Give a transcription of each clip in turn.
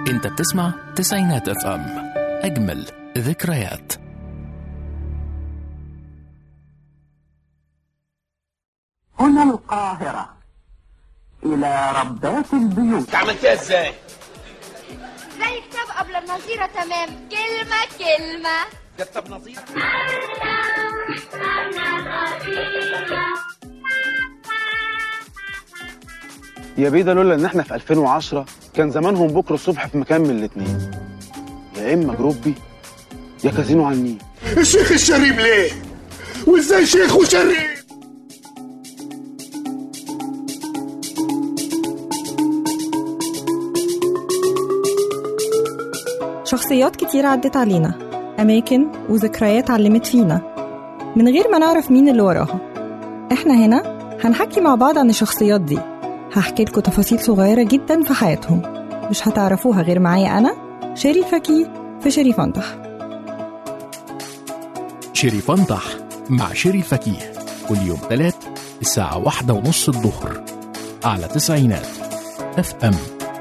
انت بتسمع تسعينات اف ام اجمل ذكريات هنا القاهرة إلى ربات البيوت عملتها ازاي؟ زي كتاب قبل النظيرة تمام كلمة كلمة كتب نظير يا بيه ده لولا ان احنا في 2010 كان زمانهم بكره الصبح في مكان من الاتنين يا اما جروبي يا كازينو على النيل الشيخ الشريم ليه؟ وازاي شيخ وشريم؟ شخصيات كتير عدت علينا أماكن وذكريات علمت فينا من غير ما نعرف مين اللي وراها إحنا هنا هنحكي مع بعض عن الشخصيات دي هحكي لكم تفاصيل صغيرة جدا في حياتهم مش هتعرفوها غير معايا أنا شيري فكي في شيري فنطح شيري فنطح مع شيري فكيه كل يوم ثلاث الساعة واحدة ونص الظهر على تسعينات اف ام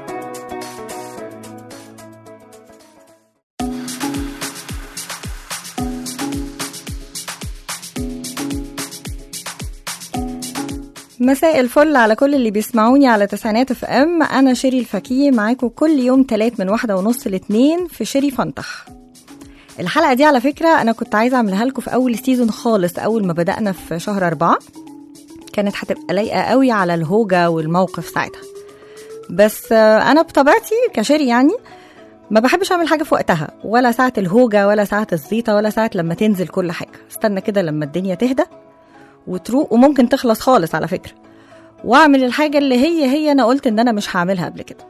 مساء الفل على كل اللي بيسمعوني على تسعينات اف ام انا شيري الفكيه معاكم كل يوم تلات من واحدة ونص لاتنين في شيري فنطح الحلقة دي على فكرة أنا كنت عايزة أعملها لكم في أول سيزون خالص أول ما بدأنا في شهر أربعة كانت هتبقى لايقة قوي على الهوجة والموقف ساعتها بس آه، أنا بطبيعتي كشيري يعني ما بحبش أعمل حاجة في وقتها ولا ساعة الهوجة ولا ساعة الزيطة ولا ساعة لما تنزل كل حاجة استنى كده لما الدنيا تهدى وتروق وممكن تخلص خالص على فكرة واعمل الحاجة اللي هي هي أنا قلت إن أنا مش هعملها قبل كده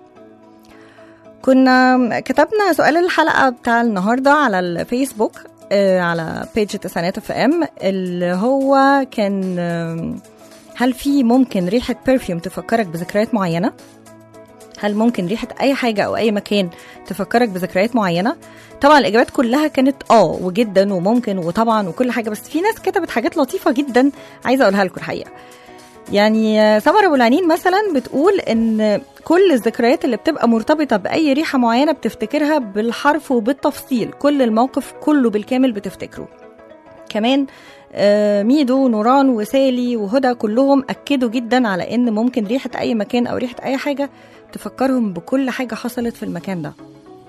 كنا كتبنا سؤال الحلقة بتاع النهاردة على الفيسبوك آه، على بيج تسعينات اف ام اللي هو كان آم، هل في ممكن ريحة برفيوم تفكرك بذكريات معينة؟ هل ممكن ريحة أي حاجة أو أي مكان تفكرك بذكريات معينة؟ طبعا الإجابات كلها كانت آه وجدا وممكن وطبعا وكل حاجة بس في ناس كتبت حاجات لطيفة جدا عايزة أقولها لكم الحقيقة يعني آه، سمر ابو العنين مثلا بتقول ان كل الذكريات اللي بتبقى مرتبطه باي ريحه معينه بتفتكرها بالحرف وبالتفصيل كل الموقف كله بالكامل بتفتكره كمان آه، ميدو ونوران وسالي وهدى كلهم اكدوا جدا على ان ممكن ريحه اي مكان او ريحه اي حاجه تفكرهم بكل حاجه حصلت في المكان ده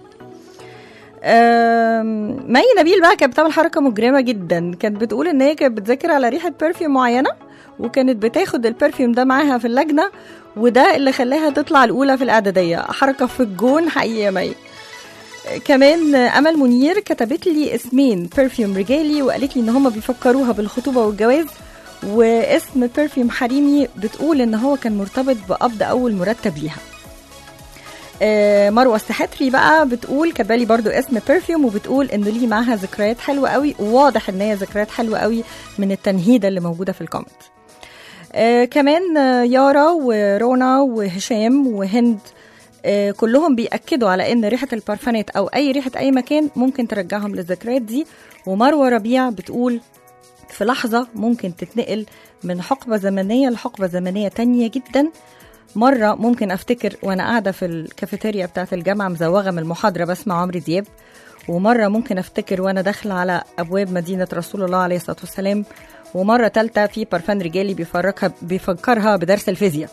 آم، مي نبيل بقى كانت بتعمل حركه مجرمه جدا كانت بتقول ان هي كانت بتذاكر على ريحه برفيوم معينه وكانت بتاخد البرفيوم ده معاها في اللجنه وده اللي خلاها تطلع الاولى في الاعداديه حركه في الجون حقيقي يا مي كمان امل منير كتبت لي اسمين برفيوم رجالي وقالت لي ان هم بيفكروها بالخطوبه والجواز واسم برفيوم حريمي بتقول ان هو كان مرتبط بقبض اول مرتب ليها آه، مروه السحتري بقى بتقول كاتبالي برضو اسم برفيوم وبتقول انه ليه معاها ذكريات حلوه قوي وواضح ان هي ذكريات حلوه قوي من التنهيده اللي موجوده في الكومنت آه كمان آه، يارا ورونا وهشام وهند آه كلهم بيأكدوا على ان ريحه البارفانات او اي ريحه اي مكان ممكن ترجعهم للذكريات دي ومروه ربيع بتقول في لحظه ممكن تتنقل من حقبه زمنيه لحقبه زمنيه تانية جدا مرة ممكن أفتكر وأنا قاعدة في الكافيتيريا بتاعة الجامعة مزوغة من المحاضرة بسمع عمرو دياب ومرة ممكن أفتكر وأنا داخلة على أبواب مدينة رسول الله عليه الصلاة والسلام ومرة تالتة في برفان رجالي بيفرقها بيفكرها بدرس الفيزياء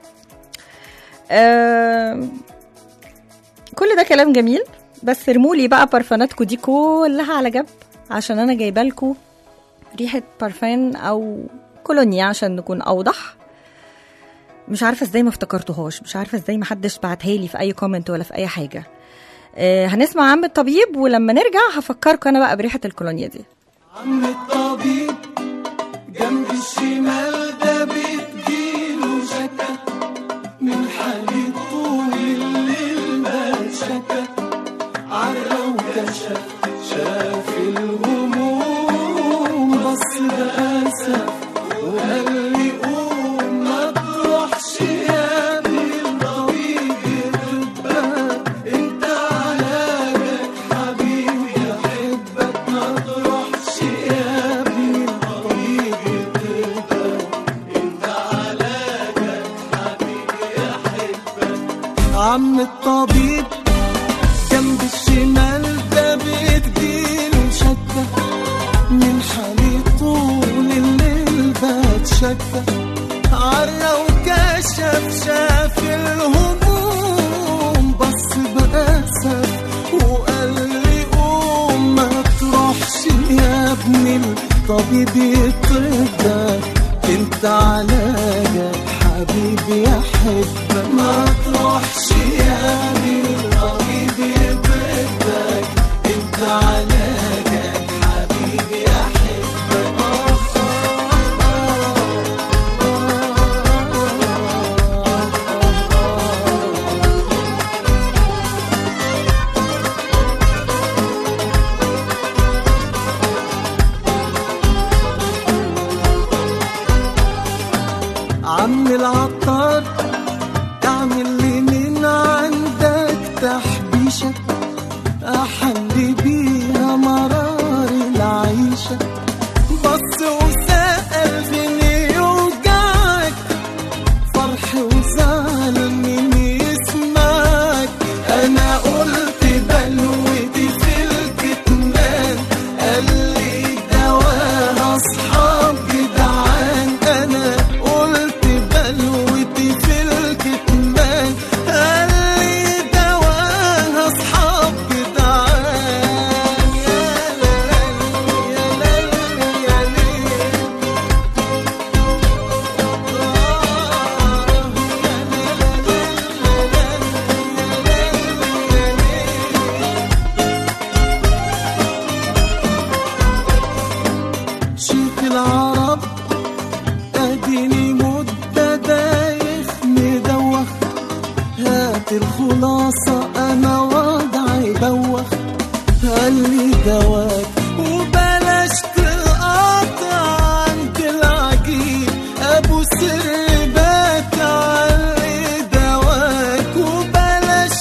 آم، كل ده كلام جميل بس ارمولي بقى برفاناتكو دي كلها على جنب عشان أنا جايبة لكم ريحة برفان أو كولونيا عشان نكون أوضح مش عارفه ازاي ما افتكرتهاش مش عارفه ازاي ما حدش بعتها لي في اي كومنت ولا في اي حاجه آه هنسمع عم الطبيب ولما نرجع هفكركم انا بقى بريحه الكولونيا دي عم الطبيب جنب الشمال ده بتجيله شكا من حالي طول الليل ما شكا عرى وكشف شاف الهموم بص بأسف وقال لي قوم ما تروحش يا ابني الطبيب يطبك انت علاجك حبيبي يحبك ما تروحش يا ابني الطبيب يطبك انت علاجك حبيبي يحبك عم الطبيب الشمال ده بتجيله شدة من حالي طول الليل بتشدة عرى وكشف شاف الهموم بص بأسف وقال لي قوم ما تروحش يا ابني الطبيب يطردك انت علاجك حبيبي احبك ما تروحش يا ابني الطبيب يطردك انت علاجك حبيبي احبك عم العطار اعمل لي من عندك تحبيشة احل بيها مرار العيشة بص وسأل فيني يوجعك فرح وزعل مين يسمعك انا قلت بلوتي في الكتمان قال لي دواها اصحاب جدعان انا قلت بلوتي في الكتمان قال لي دواها اصحاب جدعان يا ليل يا ليل يا ليل شيخ العرب اديني مدة دايخ مدوخ هات الخلاصة انا وضعي بوخ قال لي دواك وبلاش تقاطع عند العجيب ابو سر بات علي دواك وبلاش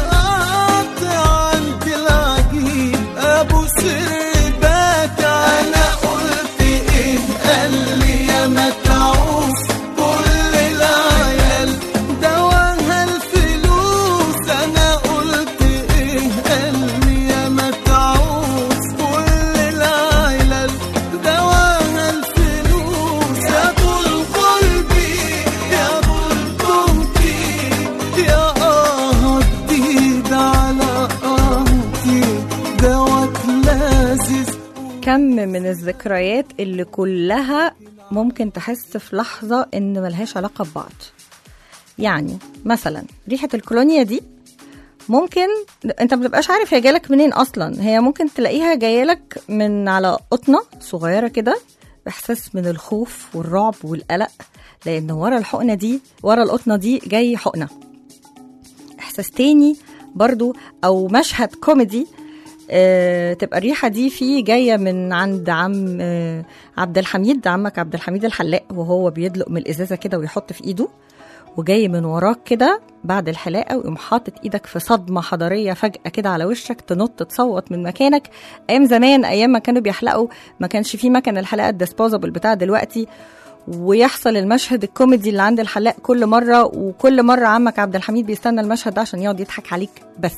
تقاطع عند العجيب ابو سر بات انا قلت ايه قال لي يا متعوس كل العيال دواها الفلوس انا قلت ايه قال لي يا متعوس كل العيال دواها الفلوس يا طول قلبي يا طول قمتي يا اه جديد على قهوتي دواك لذيذ كم من الذكريات اللي كلها ممكن تحس في لحظة إن ملهاش علاقة ببعض يعني مثلا ريحة الكولونيا دي ممكن انت ما بتبقاش عارف هي جايلك منين اصلا هي ممكن تلاقيها جايلك من على قطنه صغيره كده باحساس من الخوف والرعب والقلق لان ورا الحقنه دي ورا القطنه دي جاي حقنه احساس تاني برضو او مشهد كوميدي آه، تبقى الريحه دي فيه جايه من عند عم آه، عبد الحميد عمك عبد الحميد الحلاق وهو بيدلق من الازازه كده ويحط في ايده وجاي من وراك كده بعد الحلاقه ويقوم حاطط ايدك في صدمه حضاريه فجاه كده على وشك تنط تصوت من مكانك ايام زمان ايام ما كانوا بيحلقوا ما كانش في مكان الحلاقه الديسبوزابل بتاع دلوقتي ويحصل المشهد الكوميدي اللي عند الحلاق كل مره وكل مره عمك عبد الحميد بيستنى المشهد ده عشان يقعد يضحك عليك بس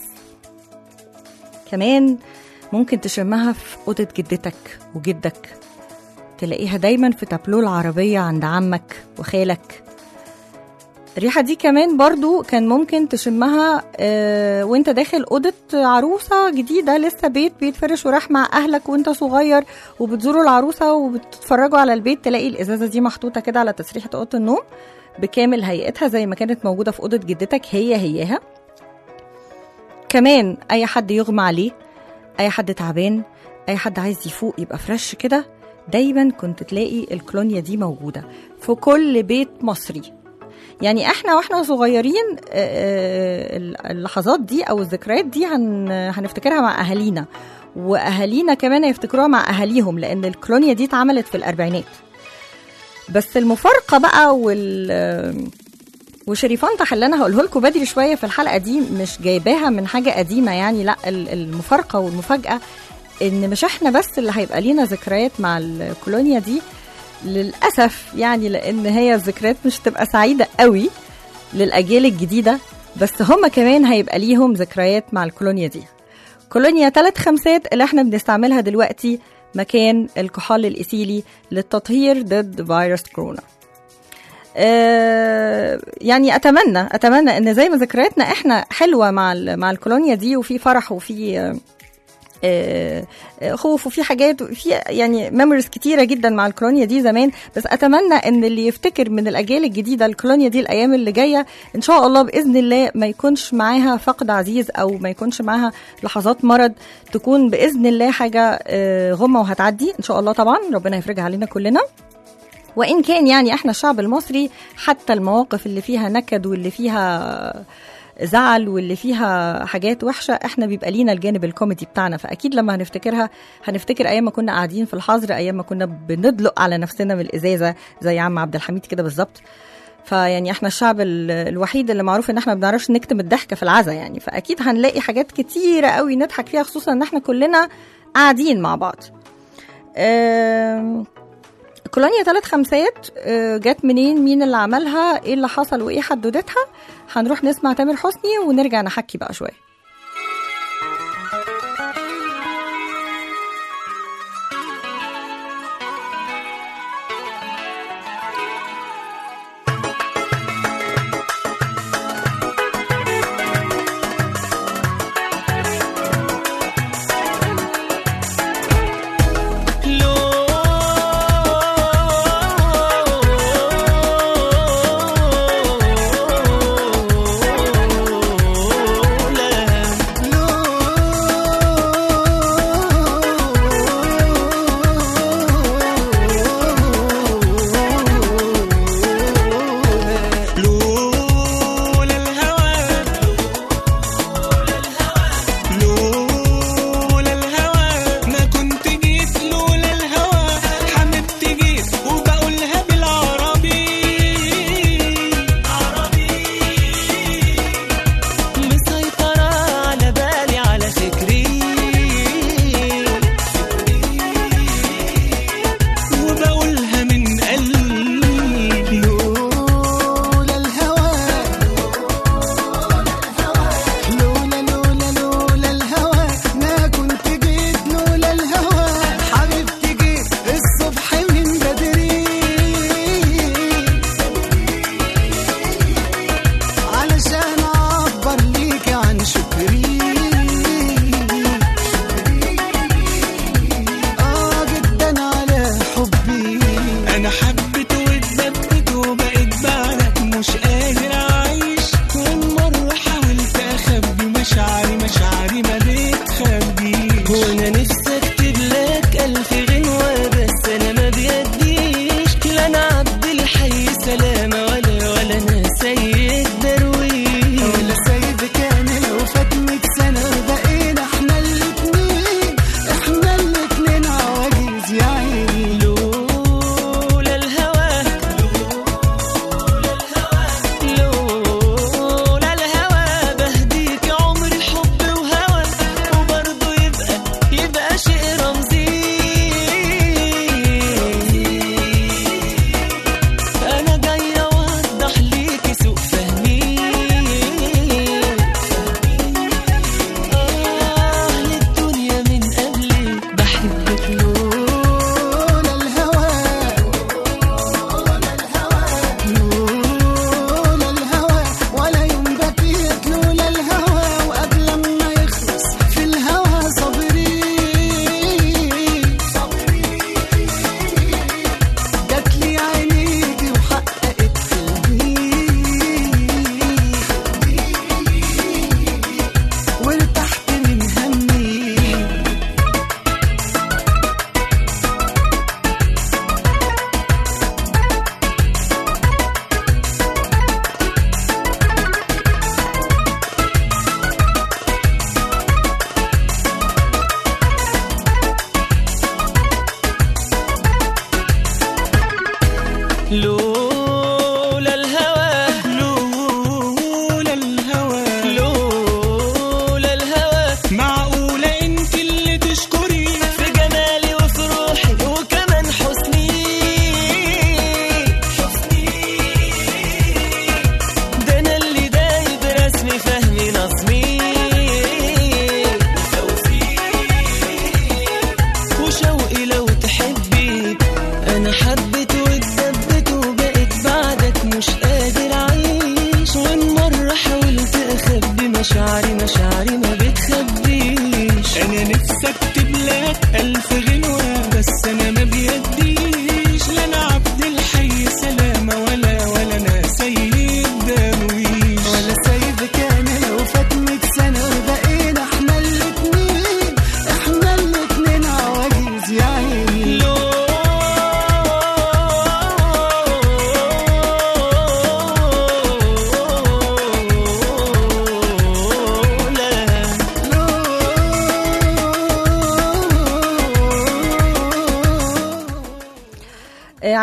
كمان ممكن تشمها في أوضة جدتك وجدك تلاقيها دايما في تابلو العربية عند عمك وخالك الريحة دي كمان برضو كان ممكن تشمها آه، وانت داخل أوضة عروسة جديدة لسه بيت بيتفرش وراح مع أهلك وانت صغير وبتزوروا العروسة وبتتفرجوا على البيت تلاقي الإزازة دي محطوطة كده على تسريحة أوضة النوم بكامل هيئتها زي ما كانت موجودة في أوضة جدتك هي هياها كمان اي حد يغمى عليه اي حد تعبان اي حد عايز يفوق يبقى فريش كده دايما كنت تلاقي الكولونيا دي موجوده في كل بيت مصري يعني احنا واحنا صغيرين آه، آه، اللحظات دي او الذكريات دي هن هنفتكرها مع اهالينا واهالينا كمان هيفتكروها مع اهاليهم لان الكولونيا دي اتعملت في الاربعينات بس المفارقه بقى وال وشريفانتح اللي انا هقوله لكم بدري شويه في الحلقه دي مش جايباها من حاجه قديمه يعني لا ال- المفارقه والمفاجاه ان مش احنا بس اللي هيبقى لينا ذكريات مع الكولونيا دي للاسف يعني لان هي الذكريات مش تبقى سعيده قوي للاجيال الجديده بس هم كمان هيبقى ليهم ذكريات مع الكولونيا دي كولونيا ثلاث خمسات اللي احنا بنستعملها دلوقتي مكان الكحول الإيثيلي للتطهير ضد فيروس كورونا آه، يعني اتمنى اتمنى ان زي ما ذكرياتنا احنا حلوه مع ال- مع الكولونيا دي وفي فرح وفي آه، آه، آه، خوف وفي حاجات في يعني ميموريز كتيره جدا مع الكولونيا دي زمان بس اتمنى ان اللي يفتكر من الاجيال الجديده الكولونيا دي الايام اللي جايه ان شاء الله باذن الله ما يكونش معاها فقد عزيز او ما يكونش معاها لحظات مرض تكون باذن الله حاجه آه، غمه وهتعدي ان شاء الله طبعا ربنا يفرجها علينا كلنا وان كان يعني احنا الشعب المصري حتى المواقف اللي فيها نكد واللي فيها زعل واللي فيها حاجات وحشه احنا بيبقى لينا الجانب الكوميدي بتاعنا فاكيد لما هنفتكرها هنفتكر ايام ما كنا قاعدين في الحظر ايام ما كنا بندلق على نفسنا من الازازه زي عم عبد الحميد كده بالظبط فيعني احنا الشعب ال- الوحيد اللي معروف ان احنا ما بنعرفش نكتم الضحكه في العزا يعني فاكيد هنلاقي حاجات كتيره قوي نضحك فيها خصوصا ان احنا كلنا قاعدين مع بعض آم، كولونيا ثلاث خمسات آه، جت منين مين اللي عملها ايه اللي حصل وايه حدودتها هنروح نسمع تامر حسني ونرجع نحكي بقى شويه لولا الهوى لولا الهوى ما كنت جيت لولا الهوى حمدت جيت وبقولها بالعربي عربي مسيطرة على بالي على فكري وبقولها من قلبي لولا الهوى لولا لولا لولا الهوى ما كنت جيت لولا الهوى حبيبتي جيت الصبح من بدري علشان اعبر ليك عن شكري اه جدا على حبي انا حبيت واتثبت وبقيت بعدك مش قادر اعيش والمرة حاولت اخبي مشاعري مشاعري ما بتخبيش وانا نفسي اكتب لك الف غنوة بس انا ما بيديش لا انا عبد الحي سلامة ولا ولا انا سيد درويش ولا سايب كامل وفاتنك سنة بقينا احنا الاتنين احنا الاتنين عواجيز يا عيني لولا الهوى لولا الهوى بهديك عمري حب وهوى وبرضه يبقى يبقى شيء رمزي انا جاية اوضح ليكي سوء فهمي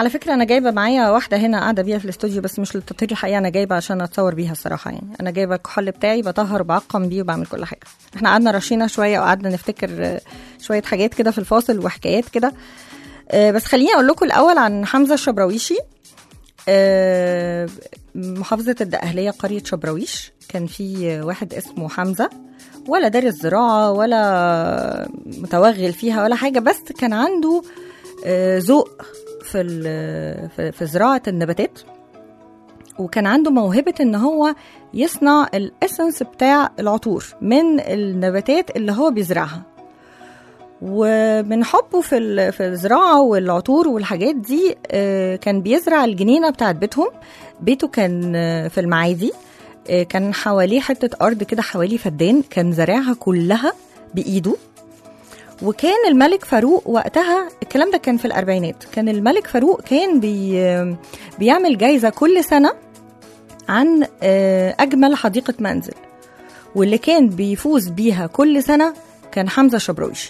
على فكره انا جايبه معايا واحده هنا قاعده بيها في الاستوديو بس مش للتطهير الحقيقه انا جايبه عشان اتصور بيها الصراحه يعني انا جايبه الكحول بتاعي بطهر بعقم بيه وبعمل كل حاجه احنا قعدنا رشينا شويه وقعدنا نفتكر آه، شويه حاجات كده في الفاصل وحكايات كده آه، بس خليني اقول لكم الاول عن حمزه الشبراويشي آه، محافظه الدقهليه قريه شبراويش كان في واحد اسمه حمزه ولا دارس زراعه ولا متوغل فيها ولا حاجه بس كان عنده آه، ذوق في ال- في- في زراعه النباتات وكان عنده موهبه ان هو يصنع الاسنس بتاع العطور من النباتات اللي هو بيزرعها ومن حبه في ال- في الزراعه والعطور والحاجات دي آه، كان بيزرع الجنينه بتاعت بيتهم بيته كان آه، في المعادي آه، كان حواليه حته ارض كده حوالي فدان كان زارعها كلها بايده وكان الملك فاروق وقتها الكلام ده كان في الاربعينات كان الملك فاروق كان بي بيعمل جايزه كل سنه عن آه، اجمل حديقه منزل واللي كان بيفوز بيها كل سنه كان حمزه شبراويشي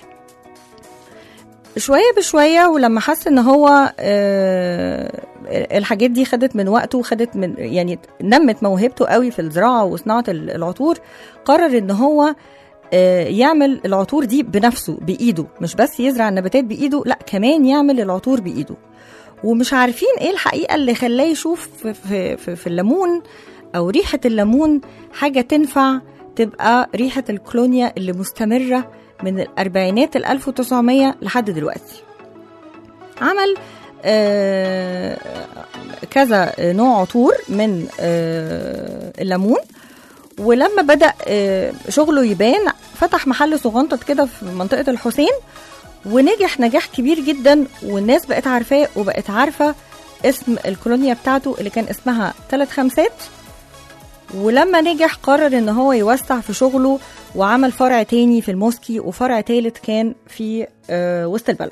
شويه بشويه ولما حس ان هو آه، الحاجات دي خدت من وقته وخدت من يعني نمت موهبته قوي في الزراعه وصناعه ال- العطور قرر ان هو آه، يعمل العطور دي بنفسه بايده مش بس يزرع النباتات بايده لا كمان يعمل العطور بايده ومش عارفين ايه الحقيقه اللي خلاه يشوف في, في, في, في الليمون او ريحه الليمون حاجه تنفع تبقى ريحه الكولونيا اللي مستمره من الاربعينات ال 1900 لحد دلوقتي عمل آه، كذا نوع عطور من آه، الليمون ولما بدأ آه، شغله يبان فتح محل صغنطط كده في منطقة الحسين ونجح نجاح كبير جدا والناس بقت عارفاه وبقت عارفة اسم الكولونيا بتاعته اللي كان اسمها ثلاث خمسات ولما نجح قرر ان هو يوسع في شغله وعمل فرع تاني في الموسكي وفرع تالت كان في آه، وسط البلد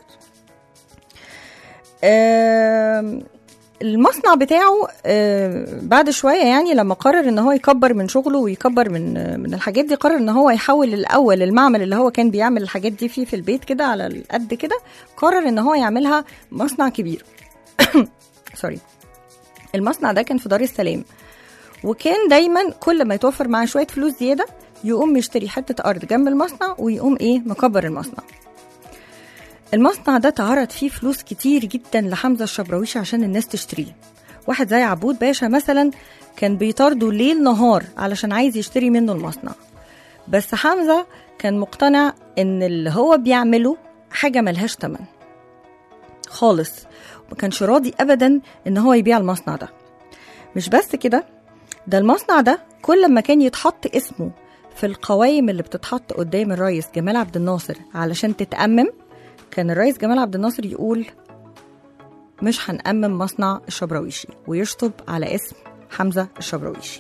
آم، المصنع بتاعه آه، بعد شويه يعني لما قرر ان هو يكبر من شغله ويكبر من آه، من الحاجات دي قرر ان هو يحول الاول المعمل اللي هو كان بيعمل الحاجات دي فيه في البيت كده على القد كده قرر ان هو يعملها مصنع كبير سوري المصنع ده كان في دار السلام وكان دايما كل ما يتوفر معاه شويه فلوس زياده يقوم يشتري حته ارض جنب المصنع ويقوم ايه مكبر المصنع المصنع ده اتعرض فيه فلوس كتير جدا لحمزه الشبراويشي عشان الناس تشتريه واحد زي عبود باشا مثلا كان بيطارده ليل نهار علشان عايز يشتري منه المصنع بس حمزه كان مقتنع ان اللي هو بيعمله حاجه ملهاش تمن خالص ما كانش راضي ابدا ان هو يبيع المصنع ده مش بس كده ده المصنع ده كل ما كان يتحط اسمه في القوائم اللي بتتحط قدام الرئيس جمال عبد الناصر علشان تتأمم كان الرئيس جمال عبد الناصر يقول مش هنأمم مصنع الشبراويشي ويشطب على اسم حمزة الشبراويشي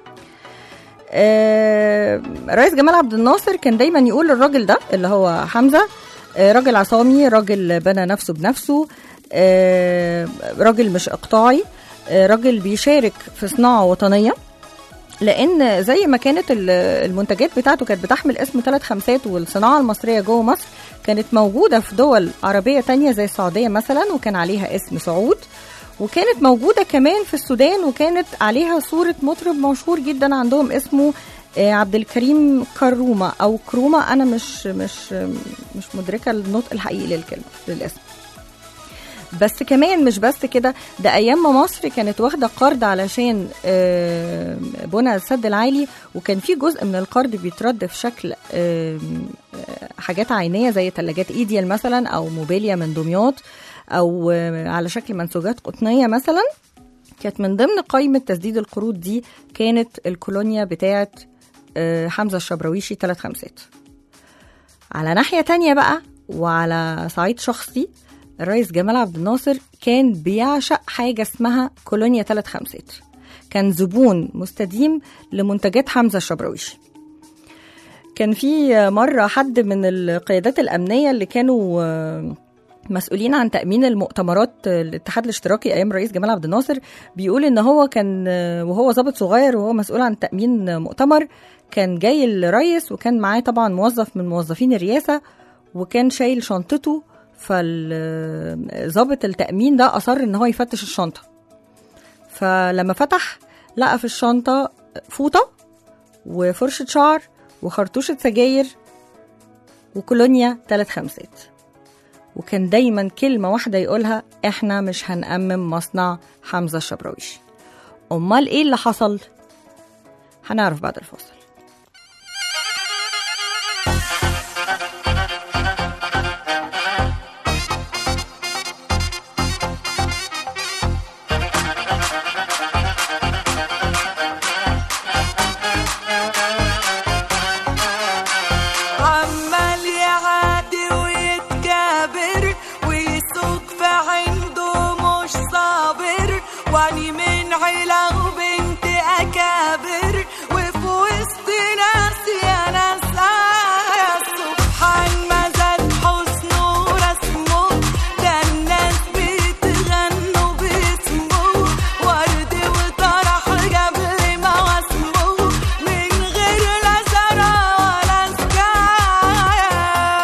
آه، الرئيس جمال عبد الناصر كان دايما يقول للراجل ده اللي هو حمزة آه، راجل عصامي راجل بنى نفسه بنفسه آه، راجل مش اقطاعي آه، راجل بيشارك في صناعة وطنية لان زي ما كانت ال- المنتجات بتاعته كانت بتحمل اسم ثلاث خمسات والصناعه المصريه جوه مصر كانت موجوده في دول عربيه تانية زي السعوديه مثلا وكان عليها اسم سعود وكانت موجوده كمان في السودان وكانت عليها صوره مطرب مشهور جدا عندهم اسمه آه، عبد الكريم كرومه او كرومه انا مش مش مش مدركه النطق الحقيقي للكلمه للاسم بس كمان مش بس كده ده ايام ما مصر كانت واخده قرض علشان آه، بنى السد العالي وكان في جزء من القرض بيترد في شكل آم، آه، حاجات عينيه زي ثلاجات ايديال مثلا او موبيليا من دمياط او آه، على شكل منسوجات قطنيه مثلا كانت من ضمن قائمه تسديد القروض دي كانت الكولونيا بتاعه آه، حمزه الشبراويشي ثلاث خمسات على ناحيه تانية بقى وعلى صعيد شخصي الرئيس جمال عبد الناصر كان بيعشق حاجة اسمها كولونيا ثلاث خمسات كان زبون مستديم لمنتجات حمزة الشبراويشي كان في مرة حد من القيادات الأمنية اللي كانوا آه، مسؤولين عن تأمين المؤتمرات الاتحاد الاشتراكي أيام الرئيس جمال عبد الناصر بيقول إن هو كان آه، وهو ضابط صغير وهو مسؤول عن تأمين مؤتمر كان جاي الرئيس وكان معاه طبعا موظف من موظفين الرئاسة وكان شايل شنطته فالظابط التأمين ده أصر إن هو يفتش الشنطة فلما فتح لقى في الشنطة فوطة وفرشة شعر وخرطوشة سجاير وكولونيا تلات خمسات وكان دايما كلمة واحدة يقولها احنا مش هنأمم مصنع حمزة الشبراويشي أمال ايه اللي حصل؟ هنعرف بعد الفاصل عمال يعادي ويتكابر ويسوق في عنده مش صابر واني من عيلة وبنت أكابر وفي وسط ناس يا ناس آه سبحان ما زاد حسنه ورسمه ده الناس بتغنوا باسمه ورد وطرح قبل ما واسمه من غير لا زرع ولا سكاية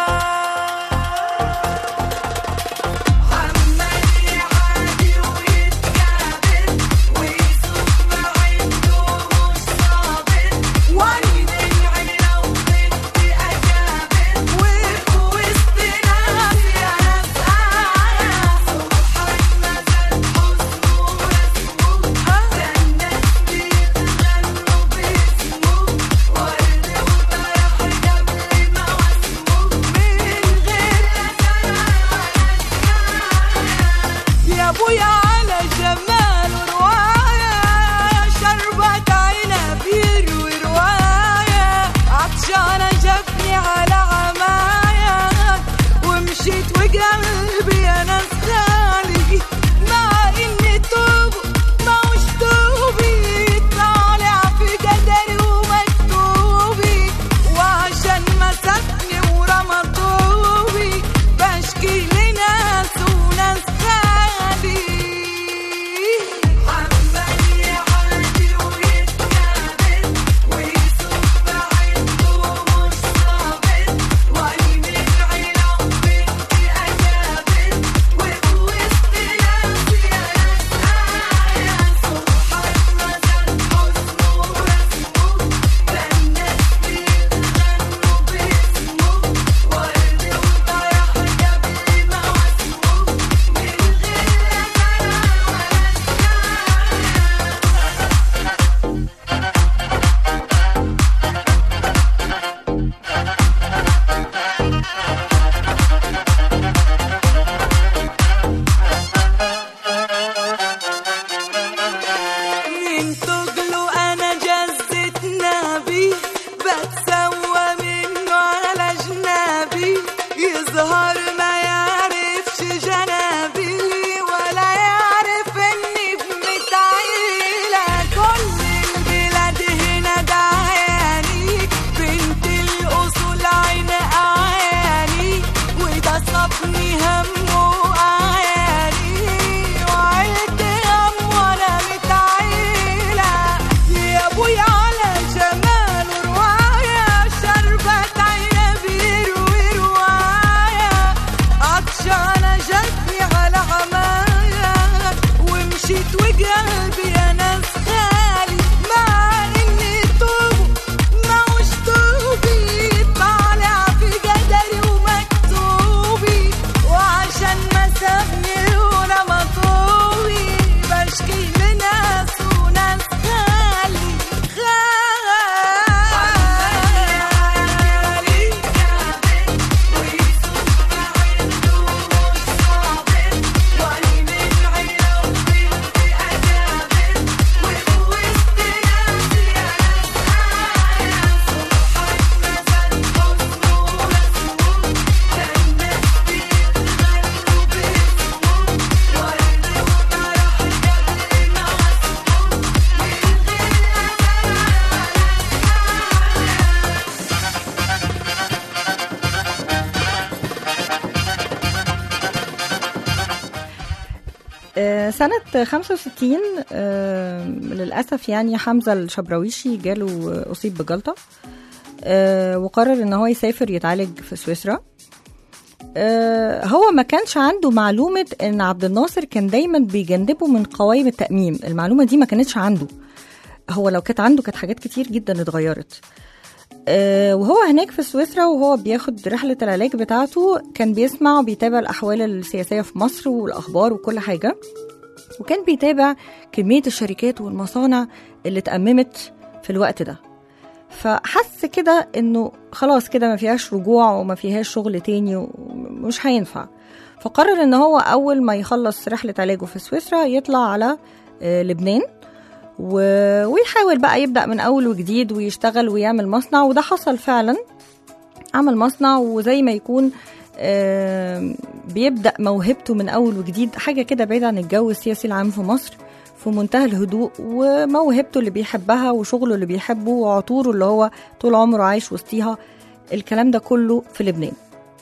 عمال يعادي ويتكابر ويسوق ما عنده مش صابر واني من عيلة وبنت أكابر وفي وسط ناس يا ناس آية سبحان ما زاد حسنه ورسمه ده الناس بيتغنوا باسمه ورد وطرح قبل ما واسمه من غير يا ابويا على جمال رواية شربت عنب يروي رواية عطشانة جابني على عماية ومشيت وقلبي انا خالي مع اني توب ما وش توبي طالع في قدري ومكتوبي وعشان مسكني ورمى طوبي بشكي لناس وناس خالي عمال يعادي ويتكابر ويسوق عنده مش صابر واني من عيلة وبنت أكابر وفي وسط ناس يا ناس آية سبحان ما زاد حسنه ورسمه ده الناس بيتغنوا باسمه ورد وطرح قبل ما واسمه من غير لا زرع ولا من تقلو انا جزت نبي بتسوى منه على جنابي يظهر ما يعرفش جنابي ولا يعرف اني في متعيلة كل البلاد هنا دعياني بنت الاصول عين اعياني وده صابني هم واعياني وعيلتي هم وانا متعيلة يا ابويا على جمال رواية شربت عنب يروي رواية عطشانة جتني على عماية ومشيت وقلبي انا خالي مع اني توب ما وش توبي طالع في قدري ومكتوبي وعشان ما سابني وانا مطوبي بشكي لناس وناس خالي خالي ويسوق عنده مش صابر واني من عيلة وبنت أكابر وفي وسط ناس يا ناس آية سبحان ما زاد حسنه ورسمه ده الناس بيتغنوا باسمه ورد وطرح قبل ما واسمه من غير آه، سنة 65 آه، للأسف يعني حمزة الشبراويشي جاله آه، أصيب بجلطة آه، وقرر إن هو يسافر يتعالج في سويسرا آه، هو ما كانش عنده معلومة ان عبد الناصر كان دايما بيجنبه من قوائم التأميم المعلومة دي ما كانتش عنده هو لو كانت عنده كانت حاجات كتير جدا اتغيرت آه، وهو هناك في سويسرا وهو بياخد رحلة العلاج بتاعته كان بيسمع وبيتابع الأحوال السياسية في مصر والأخبار وكل حاجة وكان بيتابع كمية الشركات والمصانع اللي اتأممت في الوقت ده فحس كده انه خلاص كده ما فيهاش رجوع وما فيهاش شغل تاني ومش هينفع فقرر ان هو اول ما يخلص رحلة علاجه في سويسرا يطلع على آه، لبنان و... ويحاول بقى يبدأ من أول وجديد ويشتغل ويعمل مصنع وده حصل فعلا عمل مصنع وزي ما يكون آم، بيبدأ موهبته من أول وجديد حاجة كده بعيد عن الجو السياسي العام في مصر في منتهى الهدوء وموهبته اللي بيحبها وشغله اللي بيحبه وعطوره اللي هو طول عمره عايش وسطيها الكلام ده كله في لبنان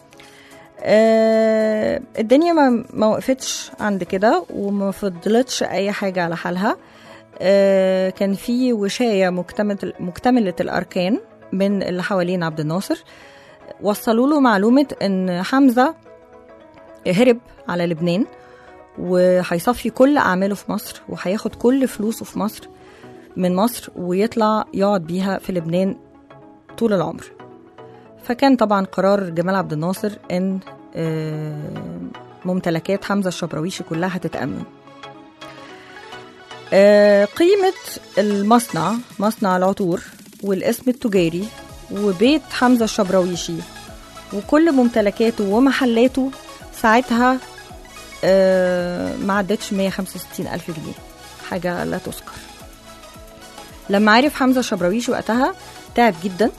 آه، الدنيا ما ما وقفتش عند كده وما فضلتش اي حاجه على حالها آه، كان في وشايه مكتمله مكتمله الاركان من اللي حوالين عبد الناصر وصلوا له معلومه ان حمزه هرب على لبنان وهيصفي كل اعماله في مصر وهياخد كل فلوسه في مصر من مصر ويطلع يقعد بيها في لبنان طول العمر فكان طبعا قرار جمال عبد الناصر ان آه، ممتلكات حمزه الشبراويشي كلها هتتامن آه، قيمه المصنع مصنع العطور والاسم التجاري وبيت حمزه الشبراويشي وكل ممتلكاته ومحلاته ساعتها آه، ما عدتش 165 ألف جنيه حاجة لا تذكر لما عرف حمزة الشبراويشي وقتها تعب جدا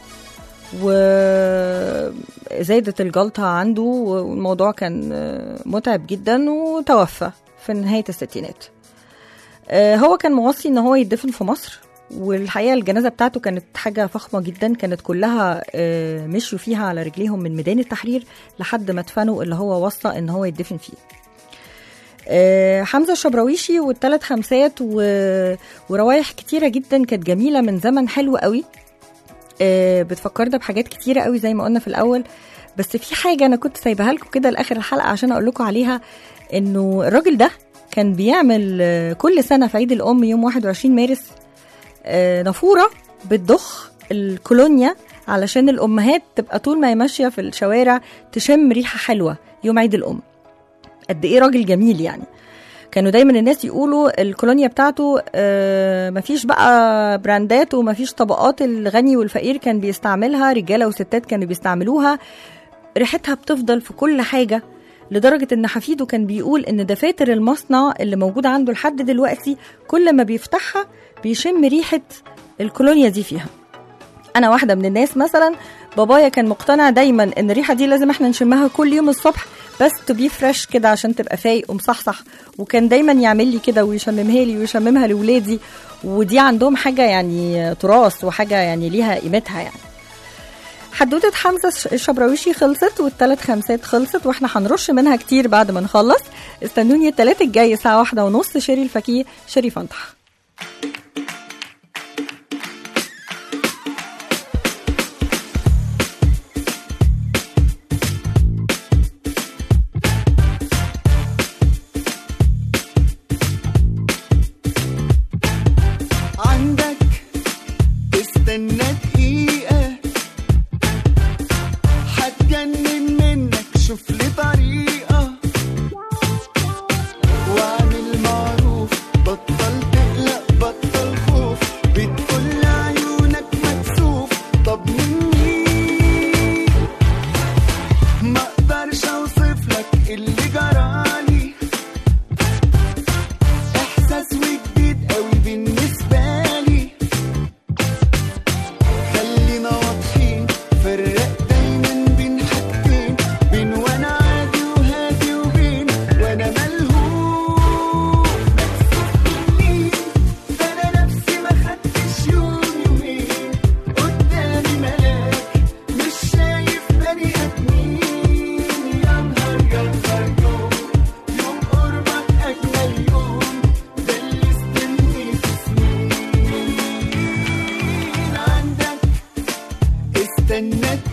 وزادت الجلطة عنده والموضوع كان آه، متعب جدا وتوفى في نهاية الستينات آه، هو كان موصي ان هو يدفن في مصر والحقيقه الجنازه بتاعته كانت حاجه فخمه جدا كانت كلها آه، مشوا فيها على رجليهم من ميدان التحرير لحد ما اتفنوا اللي هو وصى ان هو يدفن فيه آه، حمزه الشبراويشي والثلاث خمسات و... وروايح كتيره جدا كانت جميله من زمن حلو قوي آه، بتفكرنا بحاجات كتيره قوي زي ما قلنا في الاول بس في حاجه انا كنت سايبها لكم كده لاخر الحلقه عشان اقول لكم عليها انه الراجل ده كان بيعمل آه، كل سنه في عيد الام يوم 21 مارس آه، نافوره بتضخ الكولونيا علشان الامهات تبقى طول ما هي ماشيه في الشوارع تشم ريحه حلوه يوم عيد الام قد ايه راجل جميل يعني كانوا دايما الناس يقولوا الكولونيا بتاعته آه، مفيش بقى براندات ومفيش طبقات الغني والفقير كان بيستعملها رجاله وستات كانوا بيستعملوها ريحتها بتفضل في كل حاجه لدرجة إن حفيده كان بيقول إن دفاتر المصنع اللي موجودة عنده لحد دلوقتي كل ما بيفتحها بيشم ريحة الكولونيا دي فيها أنا واحدة من الناس مثلا بابايا كان مقتنع دايما إن الريحة دي لازم إحنا نشمها كل يوم الصبح بس تبي فريش كده عشان تبقى فايق ومصحصح وكان دايما يعمل لي كده ويشممها لي ويشممها لولادي ودي عندهم حاجة يعني تراث وحاجة يعني ليها قيمتها يعني حدوتة حمزة الشبراويشي خلصت والثلاث خمسات خلصت واحنا هنرش منها كتير بعد ما نخلص استنوني التلات الجاي الساعة واحدة ونص شيري الفكيه شيري فنطح عندك استنى دقيقة هتجنن منك شوف لي طريقة واعمل معروف بطل تقلق بطل خوف بتقول عيونك مكسوف طب مني ما اقدرش اوصف لك اللي جرالي احساس وجديد قوي بالنسبه لي خلينا واضحين فرق دايما بين حاجتين بين وانا عادي وهادي وبين وانا ملهوف مكسوف مني فانا نفسي ما خدتش يوم يومين قدامي ملاك مش شايف بني ادمين يا نهار يا نهار يوم يوم قربك اجمل يوم ده اللي استنيت سنين عندك استنى